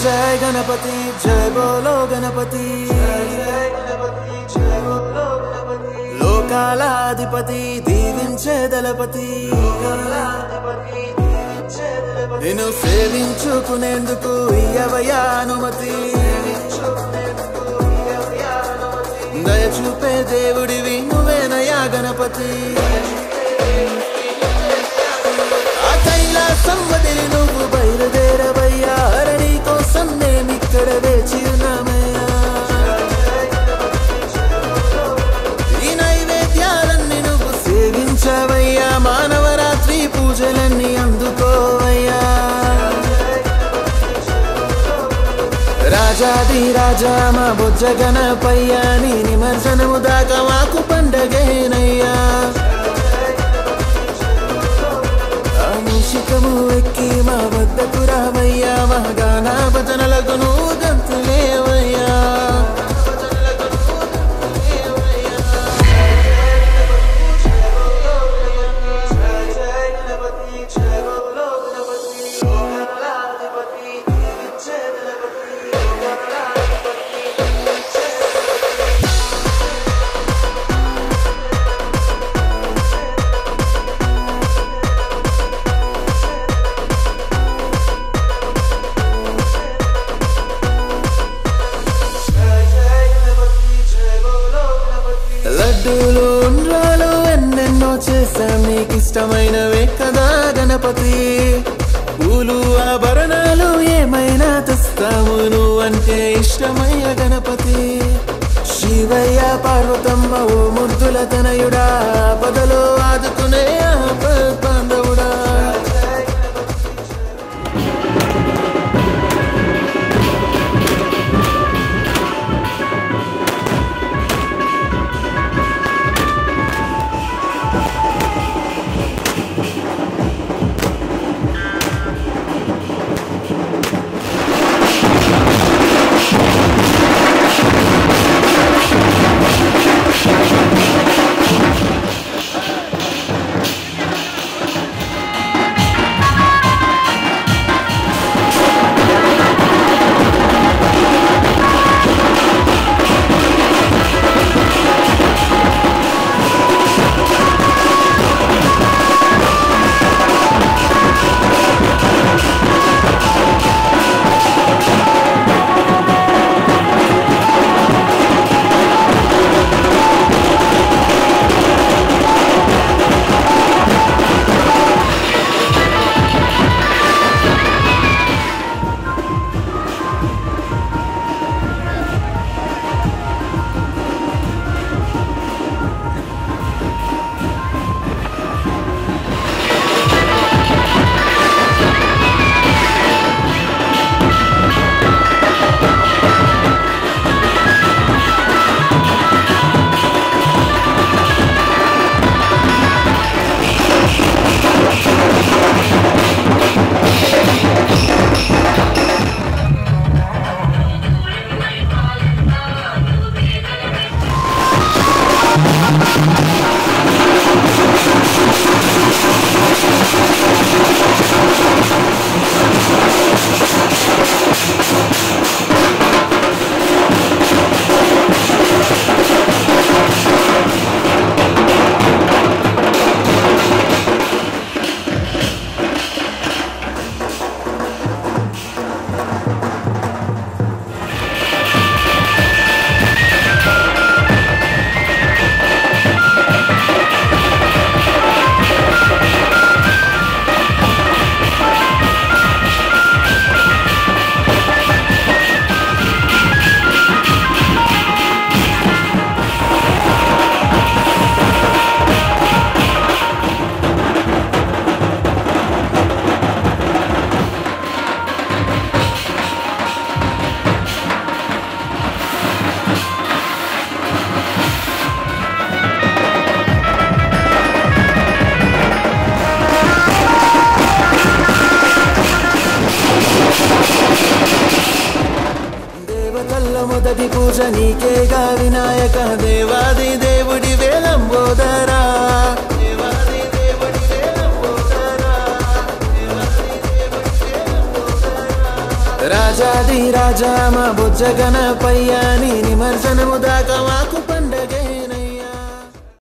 జయ గణపతి జయ బోలో గణపతి లోకాల అధిపతి దీవించే దళపతి నేను సేవించుకునేందుకు ఇయ్యవయ్యా అనుమతి దయ చూపే దేవుడివి నువ్వేనయ్యా గణపతి ఆ కైలాసం వదిలి నువ్వు బయలుదేరవయ్యా అరణి కోసం మేమిక్కడ వేచి ఉన్నామయ్యా ఈ నైవేద్యాలన్నీ నువ్వు సేవించవయ్యా మానవరాత్రి పూజలన్నీ అందుకోవయ్యా రాజాది రాజా మా బుజ్జ గణపయ్యా నీ నిమజ్జనము దాకా మాకు పండగేనయ్యా ఆ మూషికము ఎక్కి మా వద్దకు రావయ్యా మా గాన భజనలకు నువ్వు గంతులేవయ్యా లడ్డూలు ఉండ్రాలు ఎన్నెన్నో చేశాం నీకు ఇష్టమైనవే కదా గణపతి పూలు ఆభరణాలు ఏమైనా తెస్తాము నువ్వంటే ఇష్టమయ్య గణపతి శివయ్య పార్వతమ్మ ఓ ముద్దుల తనయుడా పదలో ఆదుకునే బాంధవుడా దేవతల్ల మొదటి పూజ నీకేగా వినాయక దేవాది దేవుడి వేలంబోదరా దేవాది దేవుడి వేలంబోదరా. దేవాది దేవుడి వేలంబోదరా. రాజాది రాజా మా బుజ్జ గణపయ్య నీ నిమజ్జనము దాకా మాకు పండగే